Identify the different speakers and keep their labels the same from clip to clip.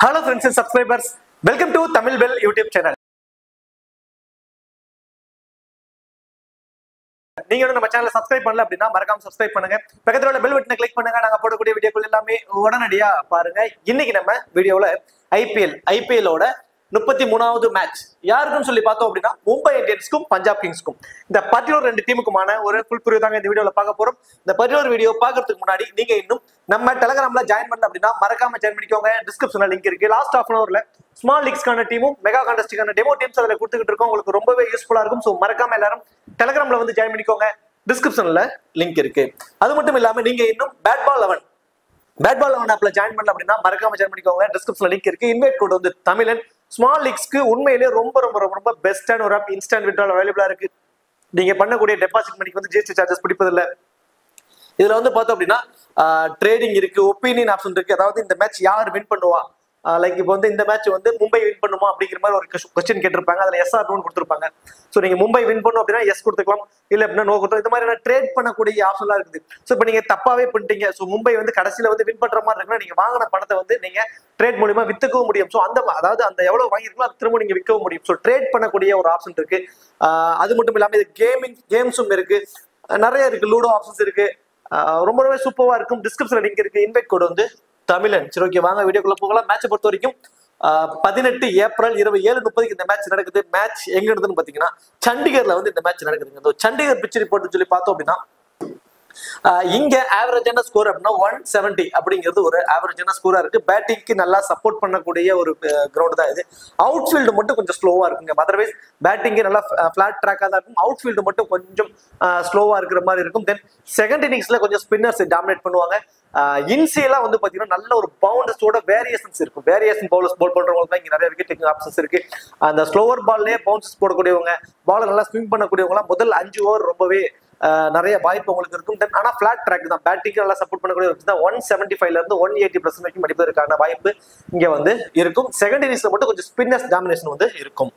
Speaker 1: hello friends and subscribers welcome to Tamil bell YouTube channel நீங்க இன்னும் நம்ம சேனலை சப்ஸ்கிரைப் பண்ணல அப்படின்னா மறக்காம சப்ஸ்கிரைப் பண்ணுங்க பக்கத்துல உள்ள பெல் பட்டனை கிளிக் பண்ணுங்க நாங்க போடக்கூடிய வீடியோக்கள் எல்லாமே உடனடியா பாருங்க இன்னைக்கு நம்ம வீடியோல ஐபிஎல் ஐபிஎல்லோட முப்பத்தி மூணாவது மேட்ச் யாருக்குன்னு சொல்லி பார்த்தோம் அப்படின்னா மும்பை இந்தியன்ஸ்க்கும் பஞ்சாப் கிங்ஸ்க்கும் இந்த பர்டிகுலர் ரெண்டு டீமுக்குமான ஒரு ஃபுல் பிரிவு தாங்க இந்த வீடியோல பார்க்க போறோம் இந்த பர்டிகுலர் வீடியோ பார்க்கறதுக்கு முன்னாடி நீங்க இன்னும் நம்ம டெலகிராம்ல ஜாயின் பண்ணல அப்படின்னா மறக்காம ஜாயின் பண்ணிக்கோங்க டிஸ்கிரிப்ஷன்ல லிங்க் இருக்கு லாஸ்ட் ஆஃப் அன் அவர்ல ஸ்மால் லீக்ஸ்க்கான டீமும் மெகா கான்டெஸ்டுக்கான டெமோ டீம்ஸ் அதில் கொடுத்துக்கிட்டு இருக்கோம் உங்களுக்கு ரொம்பவே யூஸ்ஃபுல்லா இருக்கும் ஸோ மறக்காம எல்லாரும் டெலகிராம்ல வந்து ஜாயின் பண்ணிக்கோங்க டிஸ்கிரிப்ஷன்ல லிங்க் இருக்கு அது மட்டும் இல்லாம நீங்க இன்னும் bat ball eleven bat ball eleven ஆப்ல ஜாயின் பண்ணல அப்படின்னா மறக்காம ஜாயின் பண்ணிக்கோங்க டிஸ்கிரிப்ஷன்ல லிங்க் இருக்கு இன்வைட் கோட் வந்து தமிழன் ஸ்மால் லீக்ஸ்க்கு உண்மையிலேயே ரொம்ப ரொம்ப ரொம்ப ரொம்ப பெஸ்டான ஒரு ஆப் இன்ஸ்டன்ட் விட்ரால் அவைலபிளா இருக்கு நீங்க பண்ணக்கூடிய டெபாசிட் மணிக்கு வந்து ஜிஎஸ்டி சார்ஜஸ் பிடிப்பதில்லை இதுல வந்து பார்த்தோம் அப்படின்னா ட்ரேடிங் இருக்கு ஒப்பீனியன் ஆப்ஷன் இருக்கு அதாவது இந்த மேட்ச் யார் வின் பண்ணுவா லைக் இப்போ வந்து இந்த மேட்ச் வந்து மும்பை வின் பண்ணுமா அப்படிங்கிற மாதிரி ஒரு கொஸ்டின் கேட்டிருப்பாங்க அதுல எஸ் ஆர் நோன் கொடுத்துருப்பாங்க ஸோ நீங்க மும்பை வின் பண்ணும் அப்படின்னா எஸ் கொடுத்துக்கலாம் இல்ல அப்படின்னா நோ கொடுத்தோம் இந்த மாதிரி ட்ரேட் பண்ணக்கூடிய ஆப்ஷன்லாம் இருக்குது ஸோ இப்போ நீங்க தப்பாவே பண்ணிட்டீங்க ஸோ மும்பை வந்து கடைசியில வந்து வின் பண்ற மாதிரி இருக்குன்னா நீங்க வாங்கின பணத்தை வந்து நீங்க ட்ரேட் மூலியமா வித்துக்கவும் முடியும் ஸோ அந்த அதாவது அந்த எவ்வளவு வாங்கியிருக்கோ அது திரும்ப நீங்க விற்கவும் முடியும் ஸோ ட்ரேட் பண்ணக்கூடிய ஒரு ஆப்ஷன் இருக்கு ஆஹ் அது மட்டும் இல்லாம இது கேமிங் கேம்ஸும் இருக்கு அஹ் நிறைய இருக்கு லூடோ ஆப்ஷன்ஸ் இருக்கு ஆஹ் ரொம்ப ரொம்ப சூப்பரா இருக்கும் டிஸ்கிரிப்ஷன்ல லிங்க் இருக்கு இன்வைட் கோட் வந்து தமிழன் சரி ஓகே வாங்க வீடியோக்குள்ள போகலாம் மேட்சை பொறுத்த வரைக்கும் பதினெட்டு ஏப்ரல் இருபது ஏழு முப்பதுக்கு இந்த மேட்ச் நடக்குது மேட்ச் எங்க நடக்குதுன்னு பாத்தீங்கன்னா சண்டிகர்ல வந்து இந்த மேட்ச் நடக்குதுங்க இந்த சண்டிகர் பிச் ரிப்போர்ட் சொல்லி பார்த்தோம் அப்படின்னா ஆஹ் இங்க ஆவரேஜான ஸ்கோர் அப்படின்னா ஒன் செவன்டி அப்படிங்கிறது ஒரு ஆவரேஜான ஸ்கோரா இருக்கு பேட்டிங்க்கு நல்லா சப்போர்ட் பண்ணக்கூடிய ஒரு கிரவுண்ட் தான் இது அவுட் ஃபீல்டு மட்டும் கொஞ்சம் ஸ்லோவா இருக்குங்க அதர்வைஸ் பேட்டிங்கு நல்லா ஃபிளாட் ட்ராக்கா தான் இருக்கும் அவுட் ஃபீல்டு மட்டும் கொஞ்சம் ஸ்லோவா இருக்கிற மாதிரி இருக்கும் தென் செகண்ட் இன்னிங்ஸ்ல கொஞ்சம் ஸ்பின்னர்ஸ் டாமினேட் பண்ணுவாங்க இன்சியெல்லாம் வந்து பாத்தீங்கன்னா நல்ல ஒரு பவுண்டர்ஸோட வேரியேஷன்ஸ் இருக்கும் வேரியேஷன் பவுலர்ஸ் போல் பண்றவங்களுக்கு தான் இங்க நிறைய விக்கெட் டேக்கிங் ஆப்ஷன்ஸ் இருக்கு அந்த ஸ்லோவர் பால்லே பவுன்சஸ் போடக்கூடியவங்க பால் நல்லா ஸ்விங் பண்ணக்கூடியவங்க முதல் அஞ்சு ஓவர் ரொம்பவே நிறைய வாய்ப்பு உங்களுக்கு இருக்கும் தென் ஆனால் ஃபிளாட் ட்ராக் தான் பேட்டிங்க்கு நல்லா சப்போர்ட் பண்ணக்கூடிய தான் ஒன் செவன்டி ஃபைவ்ல இருந்து ஒன் எயிட்டி பர்சன்ட் வரைக்கும் அடிப்பதற்கான வாய்ப்பு இங்க வந்து இருக்கும் செகண்ட் இன்னிங்ஸ்ல மட்டும் கொஞ்சம் ஸ்பின்னர்ஸ் டாமினேஷன் வந்து இருக்கும்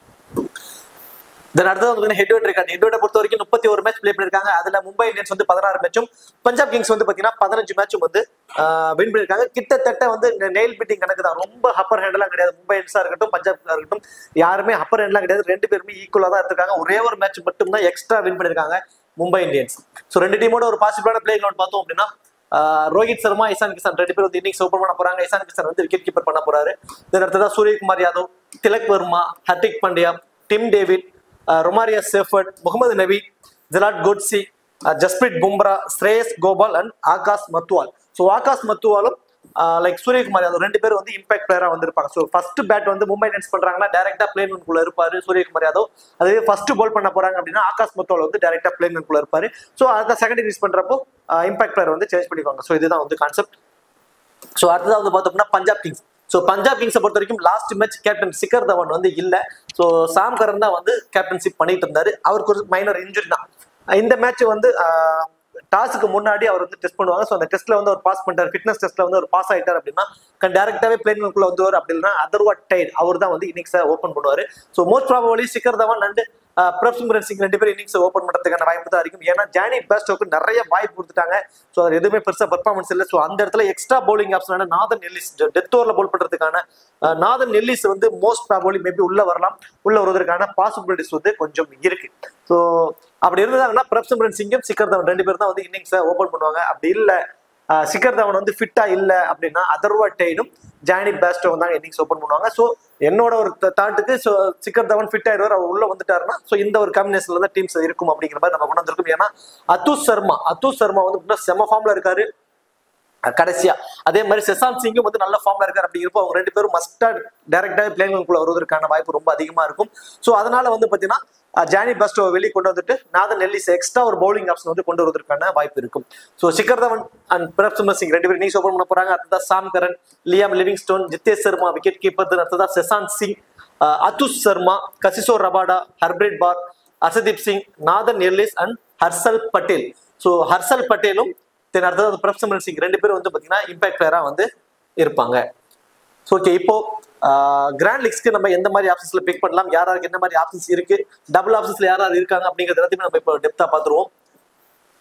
Speaker 1: தென் அடுத்தது வந்து ஹெட் வெட் இருக்காங்க ஹெட் வெட்டை பொறுத்த வரைக்கும் முப்பத்தி ஒரு மேட்ச் ப்ளே பண்ணிருக்காங்க அதுல மும்பை இந்தியன்ஸ் வந்து பதினாறு மேட்சும் பஞ்சாப் கிங்ஸ் வந்து பாத்தீங்கன்னா பதினஞ்சு மேட்சும் வந்து வின் பண்ணிருக்காங்க கிட்டத்தட்ட வந்து நெயில் பிட்டிங் கணக்கு தான் ரொம்ப அப்பர் ஹேண்ட்லாம் கிடையாது மும்பை இந்தியன்ஸா இருக்கட்டும் பஞ்சாப் இருக்கட்டும் யாருமே அப்பர் ஹேண்ட்லாம் கிடையாது ரெண்டு பேருமே ஈக்குவலா தான் இருக்காங்க ஒரே ஒரு மேட்ச் மட்டும் தான் எக்ஸ்ட்ரா வின் பண்ணிருக்காங்க மும்பை இந்தியன்ஸ் ஸோ ரெண்டு டீமோட ஒரு பாசிபிளான பிளே கிரவுண்ட் பார்த்தோம் அப்படின்னா ரோஹித் சர்மா இசான் கிஷன் ரெண்டு பேர் வந்து இன்னிங்ஸ் ஓப்பன் பண்ண போறாங்க இசான் கிஷன் வந்து விக்கெட் கீப்பர் பண்ண போறாரு இதன் அடுத்ததா Suryakumar Yadav Tilak Varma Hardik Pandya Tim David Romario Shepherd Mohammad Nabi Gerald Coetzee Jasprit Bumrah Shreyas Gopal and Akash Madhwal so Akash மத்துவாலும் லைக் சூரியகுமார் யாதவ் ரெண்டு பேரும் வந்து இம்பாக்ட் பிளேயரா வந்திருப்பாங்க ஸோ ஃபர்ஸ்ட் பேட் வந்து மும்பை இந்தியன்ஸ் பண்றாங்கன்னா டேரக்டா பிளேன்குள்ள இருப்பாரு சூரியகுமார் யாதவ் அதே ஃபர்ஸ்ட் பால் பண்ண போறாங்க அப்படின்னா ஆகாஷ் மத்துவால் வந்து டேரக்டா பிளேன்குள்ள இருப்பாரு ஸோ அதை செகண்ட் இன்னிங்ஸ் பண்றப்போ இம்பாக்ட் பிளேயர் வந்து சேஞ்ச் பண்ணிக்குவாங்க ஸோ இதுதான் வந்து கான்செப்ட் ஸோ அடுத்ததாவது பார்த்தோம்னா பஞ்சாப் கிங்ஸ் ஸோ பஞ்சாப் கிங்ஸை பொறுத்த வரைக்கும் last match captain Shikhar Dhawan வந்து இல்லை ஸோ சாம் கரன் தான் வந்து கேப்டன்ஷிப் பண்ணிட்டு இருந்தாரு அவருக்கு ஒரு மைனர் இன்ஜுரி தான் இந்த மேட்ச் வந்து டாஸுக்கு முன்னாடி அவர் வந்து டெஸ்ட் பண்ணுவாங்க ஸோ அந்த டெஸ்ட்ல வந்து அவர் பாஸ் பண்ணிட்டார் ஃபிட்னஸ் டெஸ்ட்ல வந்து அவர் பாஸ் ஆயிட்டார் அப்படின்னா டேரக்டாவே பிளேன்குள்ள வந்துவார் அப்படின்னா அதர்வா டைட் அவர் தான் வந்து இன்னிங்ஸை ஓப்பன் பண்ணுவார் so most probably Shikhar Dhawan and Prabhsimran Singh ரெண்டு பேரும் இன்னிங்ஸ் ஓப்பன் பண்றதுக்கான வாய்ப்பு தான் இருக்கும் ஏன்னா ஜானி பேஸ்டோக்கு நிறைய வாய்ப்பு கொடுத்துட்டாங்க ஸோ அது எதுவுமே பெருசா பர்ஃபார்மன்ஸ் இல்லை ஸோ அந்த இடத்துல எக்ஸ்ட்ரா பவுலிங் ஆப்ஷனான நாதன் நெல்லிஸ் டெத் ஓவரில் போல் பண்றதுக்கான நாதன் நெல்லிஸ் வந்து மோஸ்ட் ப்ராபபிளி மேபி உள்ள வரலாம் உள்ள வருவதற்கான பாசிபிலிட்டிஸ் வந்து கொஞ்சம் இருக்கு ஸோ அப்படி இருந்தாங்கன்னா பிரப் சிம்ரன் சிங்கும் சிக்கர் தவன் ரெண்டு பேரும் தான் வந்து இன்னிங்ஸை ஓப்பன் பண்ணுவாங்க அப்படி இல்லை சிக்கர் தவன் வந்து ஃபிட்டா இல்லை அப்படின்னா அதர்வா டெய்டும் ஜானி பேஸ்டோ தான் இன்னிங்ஸ் ஓப்பன் பண்ணுவாங்க ஸோ என்னோட ஒரு தாட்டுக்கு ஸோ சிக்கர் தவன் ஃபிட் ஆயிடுவார் அவர் உள்ள வந்துட்டாருன்னா ஸோ இந்த ஒரு காம்பினேஷன்ல தான் டீம்ஸ் இருக்கும் அப்படிங்கிற மாதிரி நம்ம கொண்டு வந்திருக்கோம் ஏன்னா அத்துஷ் சர்மா அத்துஷ் சர்மா வந்து செம ஃபார்ம்ல இருக்காரு கடைசியா அதே மாதிரி செசாந்த் சிங்கும் வந்து நல்ல ஃபார்ம்ல இருக்காரு அப்படிங்கிறப்போ அவங்க ரெண்டு பேரும் மஸ்டா டைரக்டா பிளேங்களுக்குள்ள வருவதற்கான வாய்ப்பு ரொம்ப அதிகமா இருக்கும் ஸோ அதனால வந்து பாத்தீங்கன்னா ஜானி பஸ்டோ வெளியே கொண்டு வந்துட்டு நாதன் நெல்லிஸ் எக்ஸ்ட்ரா ஒரு பவுலிங் ஆப்ஷன் வந்து கொண்டு வருவதற்கான வாய்ப்பு இருக்கும் so Shikhar Dhawan and Prabhsimran Singh ரெண்டு பேரும் நீஸ் ஓப்பன் பண்ண போறாங்க அடுத்ததா Sam Curran Liam Livingstone Jitesh Sharma wicket keeper அடுத்ததா Shashank Singh Ashutosh Sharma Kagiso Rabada Harpreet Brar Arshdeep Singh Nathan Ellis and Harshal Patel so Harshal பட்டேலும் தென் அடுத்தது பிரப் சிம்ரன் சிங் ரெண்டு பேரும் வந்து பார்த்தீங்கன்னா இம்பாக்ட் பிளேயராக வந்து இருப்பாங்க ஸோ ஓகே இப்போ கிராண்ட் லீக்ஸ்க்கு நம்ம எந்த மாதிரி ஆப்ஷன்ஸ்ல பிக் பண்ணலாம் யார் யாருக்கு என்ன மாதிரி ஆப்ஷன்ஸ் இருக்கு டபுள் ஆப்ஷன்ஸ்ல யார் யார் இருக்காங்க அப்படிங்கிறது எல்லாத்தையுமே நம்ம இப்போ டெப்தா பார்த்துருவோம்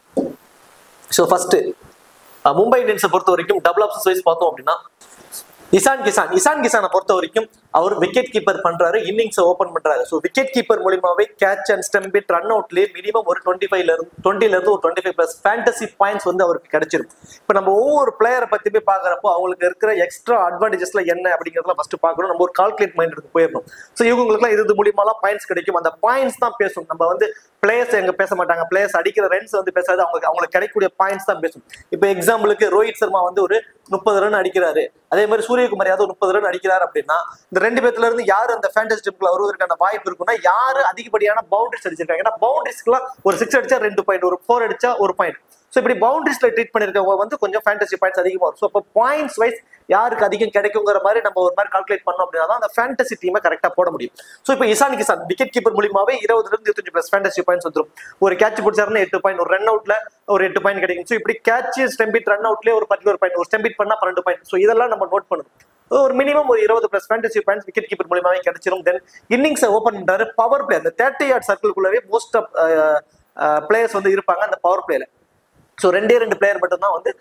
Speaker 1: ஸோ ஃபர்ஸ்ட் மும்பை இந்தியன்ஸை பொறுத்த வரைக்கும் டபுள் ஆப்ஷன்ஸ் வைஸ் பார்த்தோம் அப்படின்னா இசான் கிசான் இசான் கிசானை பொறுத்த வரைக்கும் அவர் விக்கெட் கீப்பர் பண்றாரு இன்னிங்ஸ் ஓபன் பண்றாரு ஸோ விக்கெட் கீப்பர் மூலியமாவே கேட்ச் அண்ட் ஸ்டம்பிட் ரன் அவுட்லயே மினிமம் ஒரு டுவெண்ட்டி ஃபைவ்ல இருந்து டுவெண்ட்டில இருந்து ஒரு twenty five plus fantasy points வந்து அவருக்கு கிடைச்சிரும் இப்போ நம்ம ஒவ்வொரு பிளேயரை பத்தி போய் பாக்குறப்போ அவங்களுக்கு இருக்கிற எக்ஸ்ட்ரா அட்வான்டேஜஸ்ல என்ன அப்படிங்கறதுல ஃபர்ஸ்ட் பார்க்கணும் நம்ம ஒரு கால்குலேட் மைண்ட் இருக்கு போயிடணும் ஸோ இவங்களுக்குலாம் இது மூலியமாலாம் பாயிண்ட்ஸ் கிடைக்கும் அந்த பாயிண்ட்ஸ் தான் பேசும் நம்ம வந்து பிளேயர்ஸ் எங்க பேச மாட்டாங்க பிளேயர்ஸ் அடிக்கிற ரன்ஸ் வந்து பேசாது அவங்களுக்கு அவங்களுக்கு கிடைக்கக்கூடிய பாயிண்ட்ஸ் தான் பேசும் இப்போ எக்ஸாம்பிளுக்கு ரோஹித் சர்மா வந்து ஒரு முப்பது ரன் அடிக்கிறாரு அதே மாதிரி சூரியகுமார் யாதவ் முப்பது ரன் அடிக்கிறாரு அப்படின்னா இந்த ரெண்டு பேர்த்துல இருந்து யாரு அந்த ஃபேண்டசி டீமுக்குள்ள வருவதற்கான வாய்ப்பு இருக்குன்னா யாரு அதிகப்படியான பவுண்டரிஸ் அடிச்சிருக்காங்க ஏன்னா பவுண்டரிஸ்க்குலாம் ஒரு சிக்ஸ் அடிச்சா ரெண்டு பாயிண்ட் ஒரு ஃபோர் அடிச்சா ஒரு பாயிண்ட் ஸோ இப்படி பவுண்டரிஸ்ல ட்ரீட் பண்ணிருக்கவங்க வந்து கொஞ்சம் ஃபேண்டசி பாயிண்ட்ஸ் அதிகமாக வரும் ஸோ இப்போ பாயிண்ட்ஸ் வைஸ் யாருக்கு அதிகம் கிடைக்குங்கிற மாதிரி நம்ம ஒரு மாதிரி கால்குலேட் பண்ணோம் அப்படின்னா தான் அந்த ஃபேண்டசி டீமை கரெக்டாக போட முடியும் ஸோ இப்போ இசான் கிசான் விக்கெட் கீப்பர் மூலியமாவே இருபதுல இருந்து இருபத்தஞ்சு பிளஸ் ஃபேண்டசி பாயிண்ட்ஸ் வந்துடும் ஒரு கேட்ச் பிடிச்சாருன்னா எட்டு பாயிண்ட் ஒரு ரன் அவுட்ல ஒரு எட்டு பாயிண்ட் கிடைக்கும் ஸோ இப்படி கேட்ச் ஸ்டெம்பிட் ரன் அவுட்லேயே ஒரு பர்டிகுலர் பாயிண்ட் ஒரு ஸ்டெம்பிட் பண்ணா பன்னெண்டு பாயிண்ட் ஸோ இதெல்லாம் நம்ம நோட் பண்ணணும் ஒரு மினிமம் ஒரு இருபது plus fantasy points wicket keeper மூலியமாவே கிடைச்சிரும் தென் இன்னிங்ஸை ஓப்பன் பண்றாரு பவர் பிளே அந்த தேர்ட்டி யார்ட் சர்க்கிள்குள்ளவே மோஸ்ட் ஆஃப் பிளேயர்ஸ் வந்து இருப்பாங்க அந்த பவர் பிளேல ஸோ ரெண்டே ரெண்டு பிளேயர் மட்டும்தான் வந்து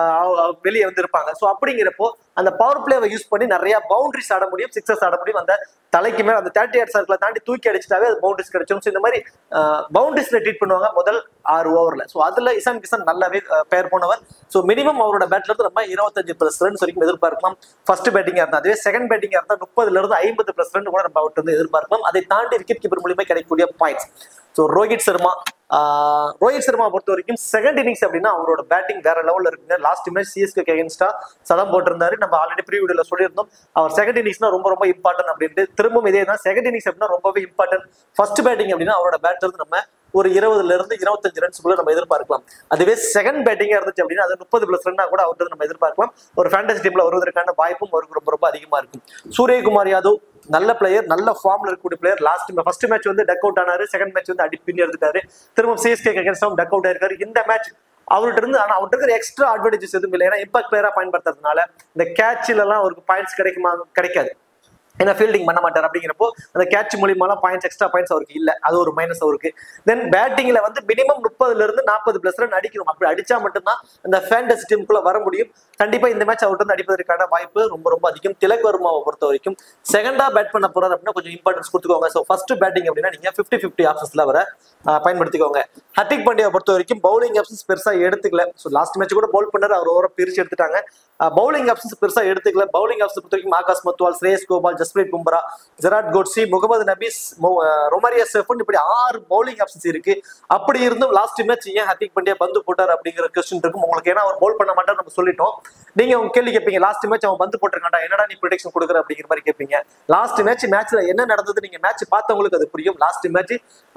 Speaker 1: வெளியே வந்து இருப்பாங்க ஸோ அப்படிங்கிறப்போ அந்த பவர் பிளேவை யூஸ் பண்ணி நிறைய பவுண்டரிஸ் ஆட முடியும் சிக்ஸஸ் ஆட முடியும் அந்த தலைக்கு மேல அந்த தேர்ட்டி எயிட் சர்க்கிளை தாண்டி தூக்கி அடிச்சிட்டாவே அது பவுண்டரிஸ் கிடைச்சிடும் ஸோ இந்த மாதிரி பவுண்டரிஸ்ல ட்ரீட் பண்ணுவாங்க முதல் ஆறு ஓவர்ல ஸோ அதுல இசான் கிசான் நல்லாவே பெயர் போனவர் ஸோ மினிமம் அவரோட பேட்ல இருந்து நம்ம இருபத்தஞ்சு பிளஸ் ரன்ஸ் வரைக்கும் எதிர்பார்க்கலாம் ஃபர்ஸ்ட் பேட்டிங்கா இருந்தா அதுவே செகண்ட் பேட்டிங்கா இருந்தா முப்பதுல இருந்து ஐம்பது பிளஸ் ரன் கூட நம்ம அவர்கிட்ட வந்து எதிர்பார்க்கலாம் அதை தாண்டி விக்கெட் கீப்பர் மூலியமா கிடைக்கக்கூடிய points so Rohit Sharma ah Rohit Sharma பொறுத்த வரைக்கும் செகண்ட் இன்னிங்ஸ் அப்படின்னா அவரோட பேட்டிங் வேற லெவல்ல இருக்குங்க லாஸ்ட் மேட்ச் சிஎஸ்கே அகேன்ஸ்டா சதம் போட்டிருந்தாரு நம்ம ஆல்ரெடி ப்ரீவியூல சொல்லியிருந்தோம் அவர் செகண்ட் இன்னிங்ஸ்னா ரொம்ப ரொம்ப இம்பார்ட்டன்ட் அப்படின்ட்டு திரும்பவும் இதே தான் செகண்ட் இன்னிங்ஸ் அப்படின்னா ரொம்பவே இம்பார்ட்டன்ட் ஃபர்ஸ்ட் பேட்டிங் அப்படின்னா அவரோட பேட்ல இருந்து நம்ம ஒரு இருபதுல இருந்து இருபத்தஞ்சு ரன்ஸ்க்குள்ள நம்ம எதிர்பார்க்கலாம் அதுவே செகண்ட் பேட்டிங்கா இருந்துச்சு அப்படின்னா அது முப்பது பிளஸ் ரன்னா கூட அவர்கிட்ட நம்ம எதிர்பார்க்கலாம் ஒரு ஃபேண்டசி டீம்ல வருவதற்கான வாய்ப்பும் அவருக்கு ரொம்ப ரொம்ப அதிகமா இருக்கும் சூரியகுமார் யாதவ் நல்ல பிளேயர் நல்ல ஃபார்ம்ல இருக்கக்கூடிய பிளேயர் லாஸ்ட் ஃபர்ஸ்ட் மேட்ச் வந்து டக் அவுட் ஆனாரு செகண்ட் மேட்ச் வந்து அடி பின்னி எடுத்துட்டாரு திரும்ப சிஎஸ்கே அகேன்ஸ்டாவும் டக் அவுட் ஆயிருக்காரு இந்த மேட்ச் அவர்கிட்ட இருந்து ஆனா அவர்கிட்ட இருக்கிற எக்ஸ்ட்ரா அட்வான்டேஜஸ் எதுவும் இல்லை ஏன்னா இம்பாக்ட் பிளேயரா பயன்படுத்துறதுனால இந்த கேட்ச்ல எல்லாம் அவருக்கு பாயிண்ட்ஸ் கிடைக்குமா கிடைக்காது ஏன்னா ஃபீல்டிங் பண்ண மாட்டார் அப்படிங்கிறப்போ அந்த கேட்ச் மூலியமாலாம் பாயிண்ட்ஸ் எக்ஸ்ட்ரா பாயிண்ட்ஸ் அவருக்கு இல்ல அது ஒரு மைனஸ் அவருக்கு தென் பேட்டிங்ல வந்து மினிமம் முப்பதுல இருந்து நாற்பது பிளஸ் ரன் அடிக்கணும் அப்படி அடிச்சா மட்டும்தான் அந்த ஃபேண்டஸ் டீமுக்குள்ள வர முடியும் கண்டிப்பா இந்த மேட்ச் அவர்கிட்ட இருந்து அடிப்பதற்கான வாய்ப்பு ரொம்ப ரொம்ப அதிகம் திலக் வர்மாவை பொறுத்த வரைக்கும் செகண்டா பேட் பண்ண போறாரு அப்படின்னா கொஞ்சம் இம்பார்ட்டன்ஸ் கொடுத்துக்கோங்க ஸோ ஃபர்ஸ்ட் பேட்டிங் அப்படின்னா நீங்க ஃபிஃப்டி ஃபிஃப்டி ஆப்ஷன்ஸ்ல வர பயன்படுத்திக்கோங்க ஹர்திக் பாண்டியாவை பொறுத்த வரைக்கும் பவுலிங் ஆப்ஷன்ஸ் பெருசா எடுத்துக்கல ஸோ லாஸ்ட் மேட்ச் கூட பவுல் பண்ணாரு அவர் ஓவரா பிரிச்சு எடுத்துட்டாங்க பவுலிங் ஆப்ஷன்ஸ் பெருசா எடுத்துக்கல பவுலிங் ஆப்ஷன்ஸ் பொறுத்த வரைக்கும் Akash Madhwal Shreyas Gopal Jasprit Bumrah Gerald Coetzee Mohammad Nabi Romario Shepherd இப்படி ஆறு பவுலிங் ஆப்ஷன்ஸ் இருக்கு அப்படி இருந்தும் லாஸ்ட் மேட்ச் ஏன் ஹர்திக் பாண்டியா பந்து போட்டார் அப்படிங்கிற கொஸ்டின் இருக்கும் உங்களுக்கு ஏன்னா அவர் பவுல் பண்ண மாட்டார் நம்ம சொல்லிட்டோம் நீங்க உங்க கேள்வி கேட்பீங்க லாஸ்ட் மேட்ச் அவன் பந்து போட்டிருக்காண்டா என்னடா நீ ப்ரொடெக்ஷன் கொடுக்குற அப்படிங்கிற மாதிரி கேட்பீங்க லாஸ்ட் மேட்ச் மேட்ச்ல என்ன நடந்தது நீங்க மேட்ச் பார்த்தவங்களுக்கு அது புரியும் லாஸ்ட் மேட்ச்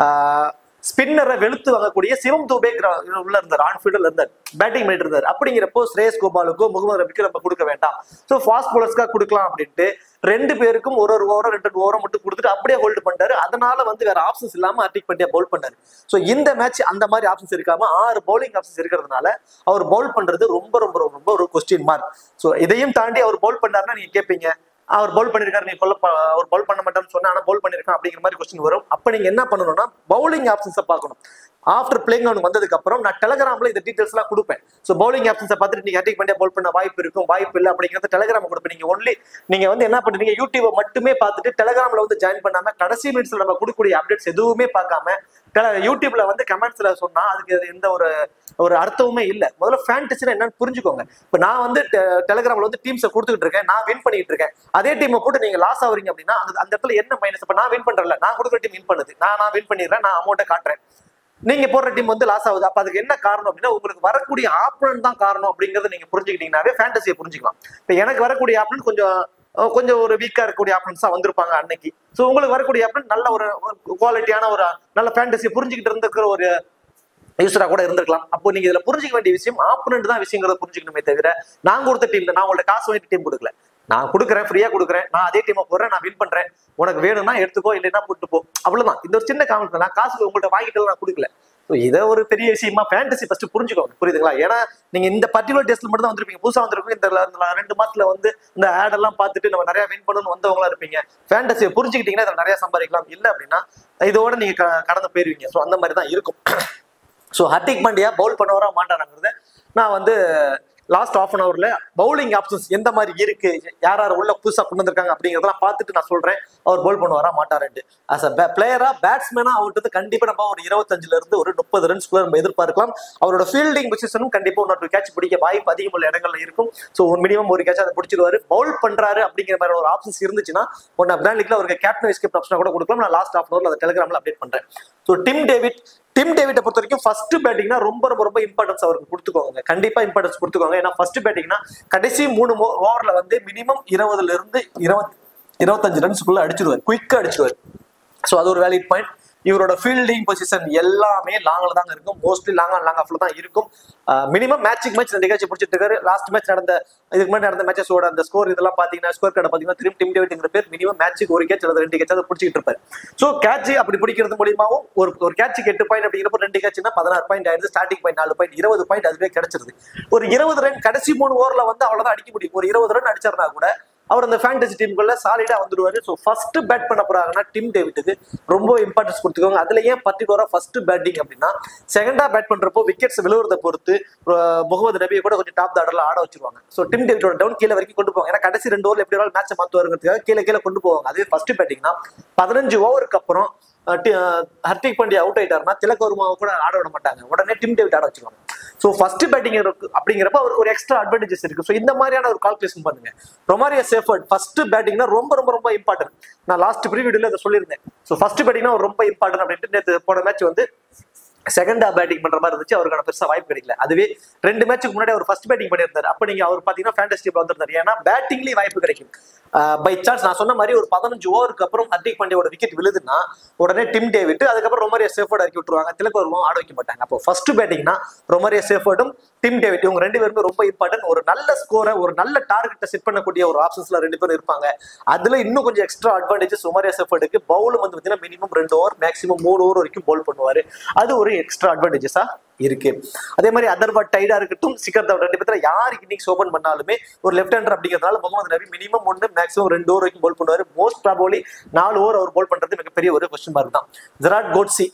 Speaker 1: ஸ்பின்னரை வெளுத்து வாங்கக்கூடிய சிவம் தூபே கிரா- உள்ள இருந்தார் ஆன்ஃபீல்டில் இருந்தார் பேட்டிங் பண்ணிட்டு இருந்தார் அப்படிங்கிறப்போ ஸ்ரேயஸ் கோபாலுக்கோ முகமது ரபிக்கு நம்ம கொடுக்க வேண்டாம் ஸோ ஃபாஸ்ட் bowlersக்காக கொடுக்கலாம் அப்படின்ட்டு ரெண்டு பேருக்கும் ஒரு ஒரு ஓவரோ ரெண்டு ஓவரோ மட்டும் கொடுத்துட்டு அப்படியே ஹோல்டு பண்ணிட்டாரு அதனால வந்து வேற ஆப்ஷன்ஸ் இல்லாம அட்டிக் பண்ணியா பவுல் பண்ணாரு ஸோ இந்த மேட்ச் அந்த மாதிரி ஆப்ஷன்ஸ் இருக்காம ஆறு பவுலிங் ஆப்ஷன்ஸ் இருக்கிறதுனால அவர் பவுல் பண்றது ரொம்ப ரொம்ப ரொம்ப ரொம்ப ஒரு கொஸ்டின் மார்க் ஸோ இதையும் தாண்டி அவர் பவுல் பண்ணாருன்னா நீங்க கேட்பீங்க அவர் பவுல் பண்ணிருக்காரு நீ சொல்ல அவர் பவுல் பண்ண மாட்டேன்னு சொன்னா ஆனா பவுல் பண்ணிருக்கான் அப்படிங்கிற மாதிரி கொஸ்டின் வரும் அப்ப நீங்க என்ன பண்ணணும்னா பவுலிங் ஆப்ஷன்ஸை பார்க்கணும் ஆஃப்டர் பிளேயிங் அவனுக்கு வந்ததுக்கு அப்புறம் நான் டெலகிராம்ல இந்த டீடைல்ஸ் எல்லாம் கொடுப்பேன் ஸோ பவுலிங் ஆப்ஷன்ஸை பார்த்துட்டு நீங்க அட்டிக் பண்ணியா பவுல் பண்ண வாய்ப்பு இருக்கும் வாய்ப்பு இல்லை அப்படிங்கிறத டெலகிராம் கொடுப்பேன் நீங்க ஒன்லி நீங்க வந்து என்ன பண்றீங்க யூடியூபை மட்டுமே பார்த்துட்டு டெலகிராம்ல வந்து ஜாயின் பண்ணாம கடைசி மினிட்ஸ்ல நம்ம கொடுக்கக்கூடிய அப்டேட்ஸ் எதுவுமே பார்க்காம டெல- யூடியூப்ல வந்து கமெண்ட்ஸ்ல சொன்னா அதுக்கு எந்த ஒரு ஒரு அர்த்தமுமே இல்ல முதல்ல ஃபேண்டசினா என்னன்னு புரிஞ்சுக்கோங்க இப்ப நான் வந்து டெ- டெலகிராம்ல வந்து டீம்ஸை கொடுத்துட்டு இருக்கேன் நான் வின் பண்ணிட்டு இருக்கேன் அதே டீமை போட்டு நீங்க லாஸ் ஆகுறீங்க அப்படின்னா அந்த அந்த இடத்துல என்ன மைனஸ் இப்ப நான் வின் பண்றேன்ல நான் கொடுக்குற டீம் வின் பண்ணுது நான் நான் வின் பண்ணிடுறேன் நான் அமௌண்ட்டை காட்டுறேன் நீங்க போடுற டீம் வந்து லாஸ் ஆகுது அப்ப அதுக்கு என்ன காரணம் அப்படின்னா உங்களுக்கு வரக்கூடிய ஆப்னன் தான் காரணம் அப்படிங்கறத நீங்க புரிஞ்சுக்கிட்டீங்கன்னாவே ஃபேண்டசியை புரிஞ்சுக்கலாம் இப்ப எனக்கு வரக்கூடிய ஆப்னன் கொஞ்சம் அஹ், கொஞ்சம் ஒரு வீக்கா இருக்கக்கூடிய ஆப்னன்ஸா வந்திருப்பாங்க அன்னைக்கு சோ உங்களுக்கு வரக்கூடிய ஆப்னன் நல்ல ஒரு குவாலிட்டியான ஒரு நல்ல ஃபேண்டசியை புரிஞ்சுக்கிட்டு இருந்திருக்கிற ஒரு யூஸரா கூட இருந்திருக்கலாம் அப்போ நீங்க இதுல புரிஞ்சுக்க வேண்டிய விஷயம் ஆப்போனண்ட் தான் விஷயங்கிறத புரிஞ்சுக்கணுமே தவிர நான் கொடுத்த டீம்ல நான் உங்கள்ட்ட காசு வாங்கிட்டு டீம் கொடுக்கல நான் கொடுக்குறேன் ஃப்ரீயா கொடுக்குறேன் நான் அதே டீமை போடுறேன் நான் வின் பண்றேன் உனக்கு வேணும்னா எடுத்துக்கோ இல்லைன்னா போட்டு போ அவ்வளவுதான் இந்த ஒரு சின்ன காமெண்ட் நான் காசு உங்கள்ட்ட வாங்கிட்டு நான் கொடுக்கல ஸோ இதை ஒரு பெரிய விஷயமா ஃபேண்டசி ஃபர்ஸ்ட் புரிஞ்சுக்கோங்க புரியுதுங்களா ஏன்னா நீங்க இந்த பர்டிகுலர் டேஸ்ட்ல மட்டும் தான் வந்திருப்பீங்க புதுசா வந்திருப்பீங்க இந்த இந்த ரெண்டு மாசத்துல வந்து இந்த ஆட் எல்லாம் பார்த்துட்டு நம்ம நிறைய வின் பண்ணணும்னு வந்தவங்களா இருப்பீங்க ஃபேண்டசியை புரிஞ்சுக்கிட்டீங்கன்னா இதுல நிறைய சம்பாதிக்கலாம் இல்லை அப்படின்னா இதோட நீங்க க- கடந்து போயிருவீங்க ஸோ அந்த மாதிரி தான் இருக்கும் ஸோ ஹர்திக் பாண்டியா பவுல் பண்ணவரா மாட்டானாங்கிறத நான் வந்து லாஸ்ட் ஆஃப் அன் ஹவர்ல பவுலிங் ஆப்ஷன்ஸ் எந்த மாதிரி இருக்கு யார் யார் உள்ள புதுசா கொண்டு வந்திருக்காங்க அப்படிங்கறதெல்லாம் பார்த்துட்டு நான் சொல்றேன் அவர் பவுல் பண்ணுவாரா மாட்டாருன்ட்டு அஸ் அ பிளேயரா பேட்ஸ்மேனா அவர்கிட்ட இருந்து கண்டிப்பா நம்ம ஒரு இருபத்தஞ்சுல இருந்து ஒரு முப்பது ரன்ஸ்குள்ள நம்ம எதிர்பார்க்கலாம் அவரோட ஃபீல்டிங் பொசிஷனும் கண்டிப்பா ஒன்று கேட்ச் பிடிக்க வாய்ப்பு அதிகம் உள்ள இடங்கள்ல இருக்கும் ஸோ ஒரு மினிமம் ஒரு கேட்ச் அதை பிடிச்சிருவாரு பவுல் பண்றாரு அப்படிங்கிற மாதிரி ஒரு ஆப்ஷன்ஸ் இருந்துச்சுன்னா ஒன்னு பிராண்ட் லீக்ல அவருக்கு கேப்டன் வைஸ் கேப்டன் ஆப்ஷனா கூட கொடுக்கலாம் நான் லாஸ்ட் ஆஃப் ஹவர்ல அதை டெலிகிராம்ல அப்டேட் பண்றேன் ஸோ டிம் டேவிட் டிம் டேவிட்டை பொறுத்த வரைக்கும் ஃபர்ஸ்ட் பேட்டிங்னா ரொம்ப ரொம்ப ரொம்ப இம்பார்ட்டன்ஸ் அவருக்கு கொடுத்துக்கோங்க கண்டிப்பா இம்பார்ட்டன்ஸ் கொடுத்துக்கோங்க ஏன்னா ஃபர்ஸ்ட் பேட்டிங்னா கடைசி மூணு ஓவர்ல வந்து மினிமம் இருபதுல இருந்து இருபத்தி இருபத்தஞ்சு ரன்ஸ்க்குள்ள அடிச்சிருவார் குயிக்கா அடிச்சிருவார் ஸோ அது ஒரு வேலிட் பாயிண்ட் இவரோட ஃபீல்டிங் பொசிஷன் எல்லாமே லாங்ல தாங்க இருக்கும் மோஸ்ட்லி லாங் ஆன் லாங் ஆஃப்ல தான் இருக்கும் மினிமம் மேட்சிங் மேட்ச் ரெண்டு கேட்ச் பிடிச்சிட்டு இருக்காரு லாஸ்ட் மேட்ச் நடந்த இதுக்கு முன்னாடி நடந்த மேட்சஸோட அந்த ஸ்கோர் இதெல்லாம் பாத்தீங்கன்னா ஸ்கோர் கார்டை பாத்தீங்கன்னா திரும்பி டிம் டேவிட்ங்கிற பேர் மினிமம் மேட்ச்சுக்கு ஒரு கேட்ச் அல்லது ரெண்டு கேட்ச் அதை பிடிச்சிட்டு இருப்பாரு ஸோ கேட்ச் அப்படி பிடிக்கிறது மூலியமாவும் ஒரு ஒரு கேட்சுக்கு எட்டு பாயிண்ட் அப்படிங்கிறப்ப ரெண்டு கேட்ச்னா பதினாறு பாயிண்ட் ஆயிடுது ஸ்டார்டிங் பாயிண்ட் நாலு பாயிண்ட் இருபது பாயிண்ட் அதுவே கிடைச்சிருது ஒரு இருபது ரன் கடைசி மூணு ஓவர்ல வந்து அவ்வளவுதான் அடிக்க முடியும் ஒரு இருபது ரன் அடிச்சாருனா கூட அவர் அந்த ஃபேண்டசி டீமுக்குள்ள சாலிடா வந்துருவாரு ஸோ ஃபர்ஸ்ட் பேட் பண்ண போறாங்கன்னா டிம் டேவிட்டுக்கு ரொம்ப இம்பார்ட்டன்ஸ் கொடுத்துக்கோங்க அதுல ஏன் பர்டிகுலரா ஃபர்ஸ்ட் பேட்டிங் அப்படின்னா செகண்டா பேட் பண்றப்போ விக்கெட்ஸ் விழுவுறத பொறுத்து அஹ், முகமது நபியை கூட கொஞ்சம் டாப் ஆர்டர்ல ஆட வச்சிருவாங்க ஸோ டிம் டேவிட்டோட டவுன் கீழே வரைக்கும் கொண்டு போவாங்க ஏன்னா கடைசி ரெண்டு ஓவர்ல எப்படி வேணாலும் மேட்சை மாத்துவாருங்கிறதுக்காக கீழே கீழே கொண்டு போவாங்க அதே ஃபர்ஸ்ட் பேட்டிங்னா பதினஞ்சு ஓவருக்கு அப்புறம் அஹ், டி- அஹ், ஹர்திக் பாண்டியா அவுட் ஆயிட்டாருன்னா திலக் வர்மாவை கூட ஆட விட மாட்டாங்க உடனே டிம் டேவிட் ஆட வச்சிருவாங்க ஸோ ஃபர்ஸ்ட் பேட்டிங் அப்படிங்கிறப்ப அவருக்கு ஒரு எக்ஸ்ட்ரா அட்வான்டேஜஸ் இருக்கு ஸோ இந்த மாதிரியான ஒரு கால்குலேஷன் பண்ணுங்க ரொமாரியா சேஃபர்ட் ஃபர்ஸ்ட் பேட்டிங்னா ரொம்ப ரொம்ப ரொம்ப இம்பார்ட்டன்ட் நான் லாஸ்ட் ப்ரீவியூல அதை சொல்லியிருந்தேன் ஸோ ஃபர்ஸ்ட் பேட்டிங்னா ரொம்ப இம்பார்ட்டன்ட் அப்படின்ட்டு நேற்று போன மேட்ச் வந்து செகண்டா பேட்டிங் பண்ற மாதிரி இருந்துச்சு அவருக்கான பெருசா வாய்ப்பு கிடைக்கல அதுவே ரெண்டு மேட்சுக்கு முன்னாடி அவர் ஃபர்ஸ்ட் பேட்டிங் பண்ணியிருந்தாரு அப்ப நீங்க அவர் பாத்தீங்கன்னா ஃபேண்டஸ்டிப்ல வந்திருந்தாரு ஏன்னா பேட்டிங்லயே வாய்ப்பு கிடைக்கும் பை சான்ஸ் நான் சொன்ன மாதிரி ஒரு பதினஞ்சு ஓவருக்கு அப்புறம் ஹர்திக் பாண்டியோட விக்கெட் விழுதுன்னா உடனே டிம் டேவிட் அதுக்கப்புறம் ரொமாரியா சேஃபர்ட் இறக்கி விட்டுருவாங்க திலக் வருவோம் ஆட வைக்க மாட்டாங்க அப்போ ஃபர்ஸ்ட் பேட்டிங்னா ரொமாரியா சேஃபர்டும் டிம் டேவிட் இவங்க ரெண்டு பேருமே ரொம்ப இம்பார்ட்டன்ட் ஒரு நல்ல ஸ்கோரை ஒரு நல்ல டார்கெட்டை செட் பண்ணக்கூடிய ஒரு ஆப்ஷன்ஸ்ல ரெண்டு பேரும் இருப்பாங்க அதுல இன்னும் கொஞ்சம் எக்ஸ்ட்ரா அட்வான்டேஜஸ் ரொமாரியா சேஃபர்டுக்கு பவுலும் வந்து பாத்தீங்கன்னா மினிமம் ரெண்டு ஓவர் மேக்ஸிமம் மூணு ஓவர் வரைக்கும் பவுல் பண்ணுவாரு அது ஒரு எக்ஸ்ட்ரா அட்வான்டேஜஸா இருக்கு அதே மாதிரி அதர்வாட் டைடா இருக்கட்டும் சிக்கர் தவ் ரெண்டு பேர்த்துல யாருக்கு இன்னைக்கு ஓபன் பண்ணாலுமே ஒரு லெஃப்ட் ஹேண்டர் அப்படிங்கிறதுனால முகமது நபி மினிமம் ஒன்று மேக்ஸிமம் ரெண்டு ஓவர் வரைக்கும் போல் பண்ணுவாரு மோஸ்ட் ப்ராபோலி நாலு ஓவர் அவர் போல் பண்றது மிகப்பெரிய ஒரு கொஸ்டின் மார்க் தான் ஜெராட் கோட்ஸி